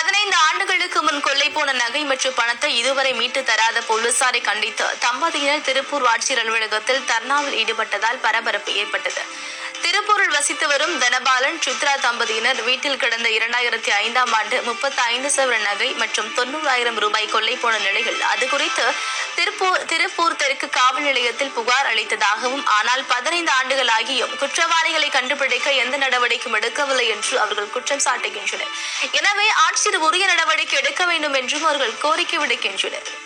பதினைந்து ஆண்டுகளுக்கு முன் கொள்ளை போன நகை மற்றும் பணத்தை இதுவரை மீட்டு தராத போலீசாரை கண்டித்து தம்பதியினர் திருப்பூர் ஆட்சியர் அலுவலகத்தில் தர்ணாவில் ஈடுபட்டதால் பரபரப்பு ஏற்பட்டது திருப்பூரில் வசித்து வரும் தனபாலன் சித்ரா தம்பதியினர் வீட்டில் கிடந்த இரண்டாயிரத்தி ஐந்தாம் ஆண்டு முப்பத்தி ஐந்து சவர நகை மற்றும் தொண்ணூறாயிரம் ரூபாய் கொள்ளை போன நிலையில் அது குறித்து திருப்பூர் திருப்பூர் தெற்கு காவல் நிலையத்தில் புகார் அளித்ததாகவும் ஆனால் பதினைந்து ஆண்டுகள் ஆகியும் குற்றவாளிகளை கண்டுபிடிக்க எந்த நடவடிக்கையும் எடுக்கவில்லை என்று அவர்கள் குற்றம் சாட்டுகின்றனர் எனவே ஆட்சியர் உரிய நடவடிக்கை எடுக்க வேண்டும் என்றும் அவர்கள் கோரிக்கை விடுக்கின்றனர்